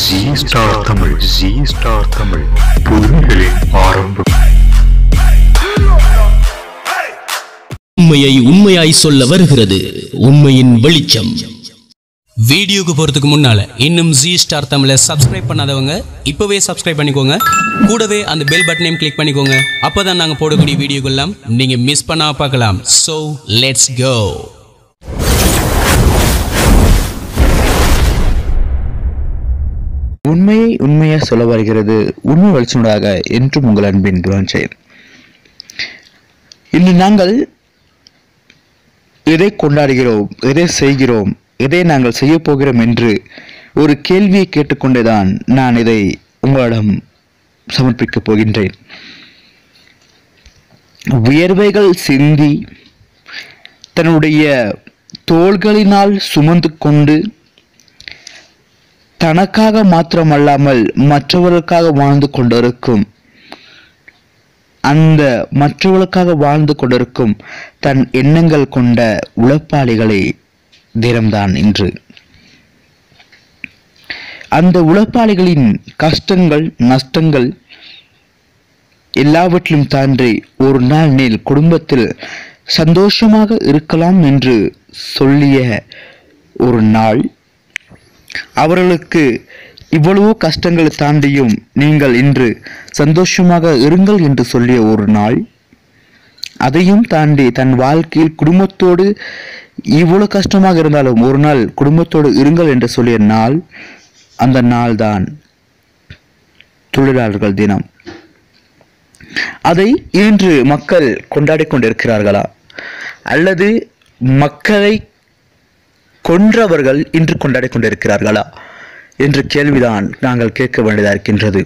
G star Tamil G star Tamil புதுமைகளின் ஆரம்பம் உண்மையை உண்மையாய் சொல்ல வருகிறது உண்மையின் வெளிச்சம் வீடியோக்கு போகிறதுக்கு முன்னால இன்னும் ஜி ஸ்டார் தமிழை சப்ஸ்கிரைப் பண்ணாதவங்க இப்போவே சப்ஸ்கிரைப் பண்ணிக்கோங்க கூடவே அந்த பெல் பட்டனையும் கிளிக் பண்ணிக்கோங்க அப்பதான் நாங்கள் போடக்கூடிய வீடியோக்கெல்லாம் நீங்கள் மிஸ் பண்ணாம பார்க்கலாம் ஸோ லெட்ஸ் கோ உண்மையை உண்மையா சொல்ல வருகிறது உண்மை வெளிச்சனூடாக என்றும் உங்கள் அன்பின் துவாஞ்செயல் இன்று நாங்கள் எதை கொண்டாடுகிறோம் எதை செய்கிறோம் எதை நாங்கள் செய்ய போகிறோம் என்று ஒரு கேள்வியை கேட்டுக்கொண்டேதான் நான் இதை உங்களிடம் சமர்ப்பிக்கப் போகின்றேன் வியர்வைகள் சிந்தி தன்னுடைய தோள்களினால் சுமந்து கொண்டு தனக்காக மாத்திரமல்லாமல் மற்றவர்களுக்காக வாழ்ந்து கொண்டிருக்கும் அந்த மற்றவர்களுக்காக வாழ்ந்து கொண்டிருக்கும் தன் எண்ணங்கள் கொண்ட உழைப்பாளிகளை தினம்தான் இன்று அந்த உழைப்பாளிகளின் கஷ்டங்கள் நஷ்டங்கள் எல்லாவற்றிலும் தாண்டி ஒரு நாள் நீள் குடும்பத்தில் சந்தோஷமாக இருக்கலாம் என்று சொல்லிய ஒரு நாள் அவர்களுக்கு இவ்வளவோ கஷ்டங்களை தாண்டியும் நீங்கள் இன்று சந்தோஷமாக இருங்கள் என்று சொல்லிய ஒரு நாள் அதையும் தாண்டி தன் வாழ்க்கையில் குடும்பத்தோடு இவ்வளவு கஷ்டமாக இருந்தாலும் ஒரு நாள் குடும்பத்தோடு இருங்கள் என்று சொல்லிய நாள் அந்த நாள்தான் தொழிலாளர்கள் தினம் அதை இன்று மக்கள் கொண்டாடி கொண்டிருக்கிறார்களா அல்லது மக்களை கொன்றவர்கள் இன்று கொண்டாடி கொண்டிருக்கிறார்களா என்ற கேள்விதான் நாங்கள் கேட்க வேண்டியதாக இருக்கின்றது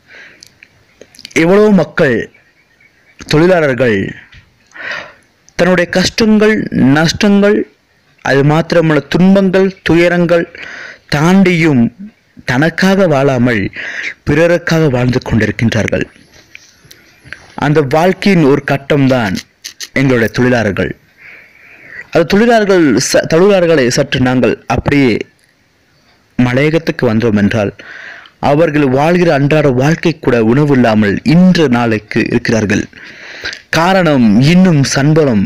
எவ்வளவு மக்கள் தொழிலாளர்கள் தன்னுடைய கஷ்டங்கள் நஷ்டங்கள் அது மாத்திரமல்ல துன்பங்கள் துயரங்கள் தாண்டியும் தனக்காக வாழாமல் பிறருக்காக வாழ்ந்து கொண்டிருக்கின்றார்கள் அந்த வாழ்க்கையின் ஒரு கட்டம்தான் எங்களுடைய தொழிலாளர்கள் அது தொழிலாளர்கள் ச தொழிலாளர்களை சற்று நாங்கள் அப்படியே மலையகத்துக்கு வந்தோம் என்றால் அவர்கள் வாழ்கிற அன்றாட வாழ்க்கை கூட உணவு இல்லாமல் இன்று நாளைக்கு இருக்கிறார்கள் காரணம் இன்னும் சம்பளம்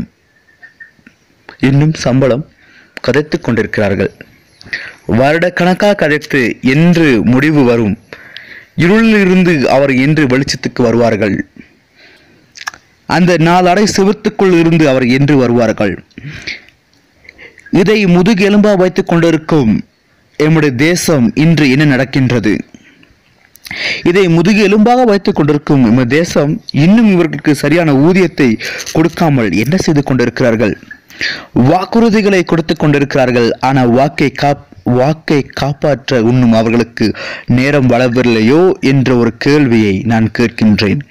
இன்னும் சம்பளம் கதைத்து கொண்டிருக்கிறார்கள் வருடக்கணக்காக கதைத்து என்று முடிவு வரும் இருளிலிருந்து அவர் என்று வெளிச்சத்துக்கு வருவார்கள் அந்த நாளடை சிவத்துக்குள் இருந்து அவர் என்று வருவார்கள் இதை முதுகெலும்பா வைத்துக் கொண்டிருக்கும் எம்முடைய தேசம் இன்று என்ன நடக்கின்றது இதை முதுகு எலும்பாக வைத்துக் கொண்டிருக்கும் எமது தேசம் இன்னும் இவர்களுக்கு சரியான ஊதியத்தை கொடுக்காமல் என்ன செய்து கொண்டிருக்கிறார்கள் வாக்குறுதிகளை கொடுத்து கொண்டிருக்கிறார்கள் ஆனால் வாக்கை காப் வாக்கை காப்பாற்ற இன்னும் அவர்களுக்கு நேரம் வளரவில்லையோ என்ற ஒரு கேள்வியை நான் கேட்கின்றேன்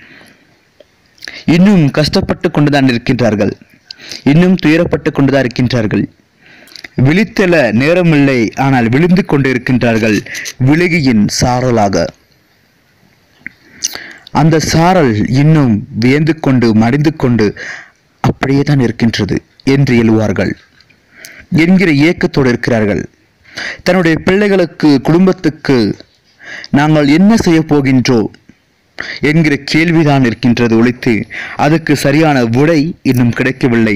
இன்னும் கஷ்டப்பட்டு கொண்டுதான் இருக்கின்றார்கள் இன்னும் துயரப்பட்டு கொண்டுதான் இருக்கின்றார்கள் விழித்தெழ நேரமில்லை ஆனால் விழுந்து கொண்டு இருக்கின்றார்கள் விலகியின் சாரலாக அந்த சாரல் இன்னும் வியந்து கொண்டு மடிந்து கொண்டு அப்படியே தான் இருக்கின்றது என்று எழுவார்கள் என்கிற ஏக்கத்தோடு இருக்கிறார்கள் தன்னுடைய பிள்ளைகளுக்கு குடும்பத்துக்கு நாங்கள் என்ன செய்ய போகின்றோம் என்கிற கேள்விதான் இருக்கின்றது ஒழித்து அதுக்கு சரியான விடை இன்னும் கிடைக்கவில்லை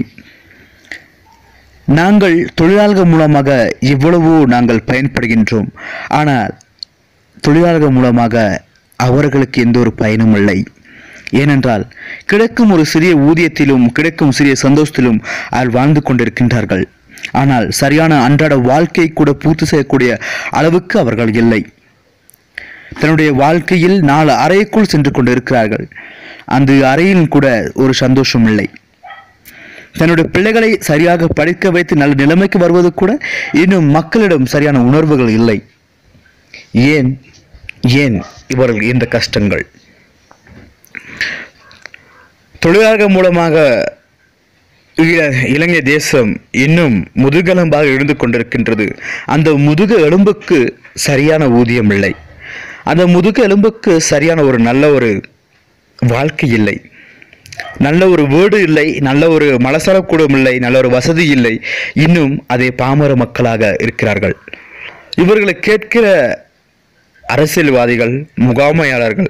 நாங்கள் தொழிலாளர்கள் மூலமாக எவ்வளவோ நாங்கள் பயன்படுகின்றோம் ஆனால் தொழிலாளர்கள் மூலமாக அவர்களுக்கு எந்த ஒரு பயனும் இல்லை ஏனென்றால் கிடைக்கும் ஒரு சிறிய ஊதியத்திலும் கிடைக்கும் சிறிய சந்தோஷத்திலும் அவர் வாழ்ந்து கொண்டிருக்கின்றார்கள் ஆனால் சரியான அன்றாட வாழ்க்கை கூட பூர்த்தி செய்யக்கூடிய அளவுக்கு அவர்கள் இல்லை தன்னுடைய வாழ்க்கையில் நாலு அறைக்குள் சென்று கொண்டிருக்கிறார்கள் அந்த அறையில் கூட ஒரு சந்தோஷம் இல்லை தன்னுடைய பிள்ளைகளை சரியாக படிக்க வைத்து நல்ல நிலைமைக்கு வருவது கூட இன்னும் மக்களிடம் சரியான உணர்வுகள் இல்லை ஏன் ஏன் இவர்கள் இந்த கஷ்டங்கள் தொழிலாளர்கள் மூலமாக இல- இலங்கை தேசம் இன்னும் முதுகெலும்பாக எழுந்து கொண்டிருக்கின்றது அந்த முதுகு எலும்புக்கு சரியான ஊதியம் இல்லை அந்த முதுகு எலும்புக்கு சரியான ஒரு நல்ல ஒரு வாழ்க்கை இல்லை நல்ல ஒரு வீடு இல்லை நல்ல ஒரு மலசரக்கூடம் இல்லை நல்ல ஒரு வசதி இல்லை இன்னும் அதே பாமர மக்களாக இருக்கிறார்கள் இவர்களை கேட்கிற அரசியல்வாதிகள் முகாமையாளர்கள்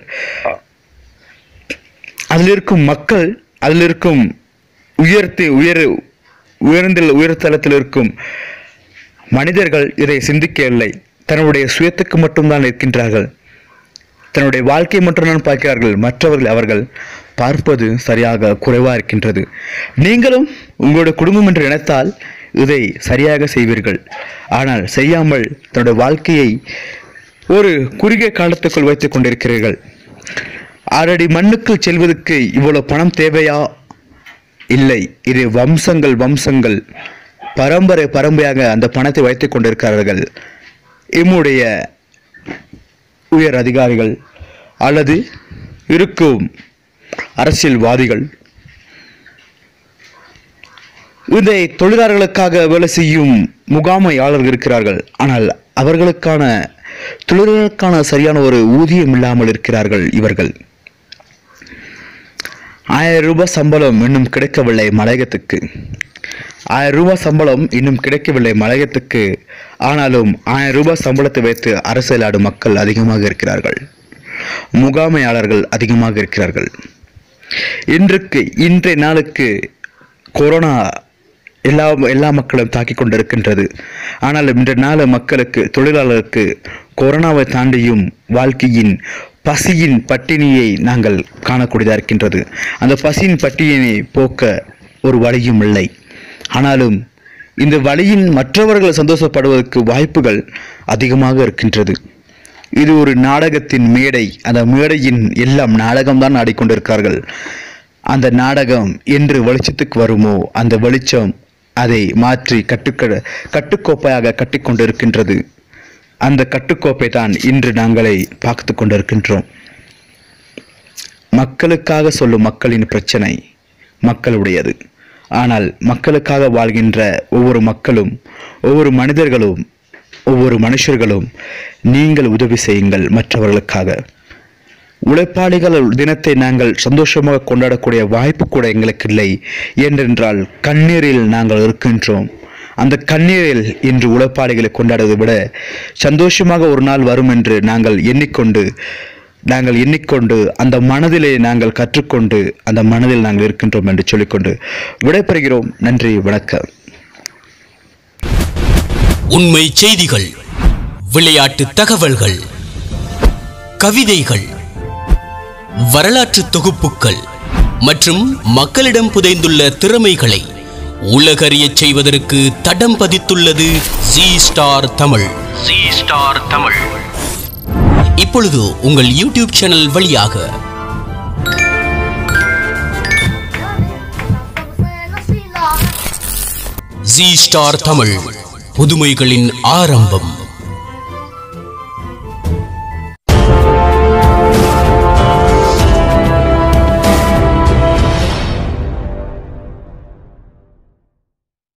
அதில் இருக்கும் மக்கள் அதில் இருக்கும் உயர்த்தி உயர் உயர்ந்த உயர்தளத்தில் இருக்கும் மனிதர்கள் இதை சிந்திக்கவில்லை தன்னுடைய சுயத்துக்கு மட்டும்தான் இருக்கின்றார்கள் தன்னுடைய வாழ்க்கை மட்டும்தான் பார்க்கிறார்கள் மற்றவர்கள் அவர்கள் பார்ப்பது சரியாக குறைவாக இருக்கின்றது நீங்களும் உங்களுடைய குடும்பம் என்று நினைத்தால் இதை சரியாக செய்வீர்கள் ஆனால் செய்யாமல் தன்னுடைய வாழ்க்கையை ஒரு குறுகிய காலத்துக்குள் வைத்துக் கொண்டிருக்கிறீர்கள் ஆறடி மண்ணுக்கு செல்வதற்கு இவ்வளவு பணம் தேவையா இல்லை இது வம்சங்கள் வம்சங்கள் பரம்பரை பரம்பரையாக அந்த பணத்தை வைத்துக் கொண்டிருக்கிறார்கள் இம்முடைய உயர் அதிகாரிகள் அல்லது இருக்கும் அரசியல்வாதிகள் இதை தொழிலாளர்களுக்காக வேலை செய்யும் முகாமையாளர்கள் இருக்கிறார்கள் ஆனால் அவர்களுக்கான தொழிலாளர்களுக்கான சரியான ஒரு ஊதியம் இல்லாமல் இருக்கிறார்கள் இவர்கள் ஆயிரம் ரூபாய் சம்பளம் இன்னும் கிடைக்கவில்லை மலையகத்துக்கு ஆயிரம் ரூபாய் சம்பளம் இன்னும் கிடைக்கவில்லை மலையகத்துக்கு ஆனாலும் ஆயிரம் ரூபாய் சம்பளத்தை வைத்து அரசியலாடும் மக்கள் அதிகமாக இருக்கிறார்கள் முகாமையாளர்கள் அதிகமாக இருக்கிறார்கள் இன்றைக்கு இன்றைய நாளுக்கு கொரோனா எல்லா எல்லா மக்களும் தாக்கிக் கொண்டிருக்கின்றது ஆனால் இன்றைய நாள் மக்களுக்கு தொழிலாளருக்கு கொரோனாவை தாண்டியும் வாழ்க்கையின் பசியின் பட்டினியை நாங்கள் காணக்கூடியதாக இருக்கின்றது அந்த பசியின் பட்டினியை போக்க ஒரு வழியும் இல்லை ஆனாலும் இந்த வழியின் மற்றவர்கள் சந்தோஷப்படுவதற்கு வாய்ப்புகள் அதிகமாக இருக்கின்றது இது ஒரு நாடகத்தின் மேடை அந்த மேடையின் எல்லாம் நாடகம்தான் ஆடிக்கொண்டிருக்கிறார்கள் அந்த நாடகம் என்று வெளிச்சத்துக்கு வருமோ அந்த வெளிச்சம் அதை மாற்றி கட்டுக்கட கட்டுக்கோப்பையாக கட்டிக்கொண்டிருக்கின்றது அந்த கட்டுக்கோப்பை தான் இன்று நாங்களை பார்த்து கொண்டிருக்கின்றோம் மக்களுக்காக சொல்லும் மக்களின் பிரச்சனை மக்களுடையது ஆனால் மக்களுக்காக வாழ்கின்ற ஒவ்வொரு மக்களும் ஒவ்வொரு மனிதர்களும் ஒவ்வொரு மனுஷர்களும் நீங்கள் உதவி செய்யுங்கள் மற்றவர்களுக்காக உழைப்பாளிகள் தினத்தை நாங்கள் சந்தோஷமாக கொண்டாடக்கூடிய வாய்ப்பு கூட எங்களுக்கு இல்லை ஏனென்றால் கண்ணீரில் நாங்கள் இருக்கின்றோம் அந்த கண்ணீரில் இன்று உழைப்பாளிகளை கொண்டாடுவதை விட சந்தோஷமாக ஒரு நாள் வரும் என்று நாங்கள் எண்ணிக்கொண்டு நாங்கள் எண்ணிக்கொண்டு அந்த மனதிலே நாங்கள் கற்றுக்கொண்டு அந்த மனதில் நாங்கள் இருக்கின்றோம் என்று சொல்லிக்கொண்டு விடைபெறுகிறோம் நன்றி வணக்கம் உண்மை செய்திகள் விளையாட்டு தகவல்கள் கவிதைகள் வரலாற்று தொகுப்புகள் மற்றும் மக்களிடம் புதைந்துள்ள திறமைகளை உலகறியச் செய்வதற்கு தடம் பதித்துள்ளது G star Tamil G star Tamil இப்பொழுது உங்கள் யூடியூப் சேனல் வழியாக ஜி ஸ்டார் தமிழ் புதுமைகளின் ஆரம்பம்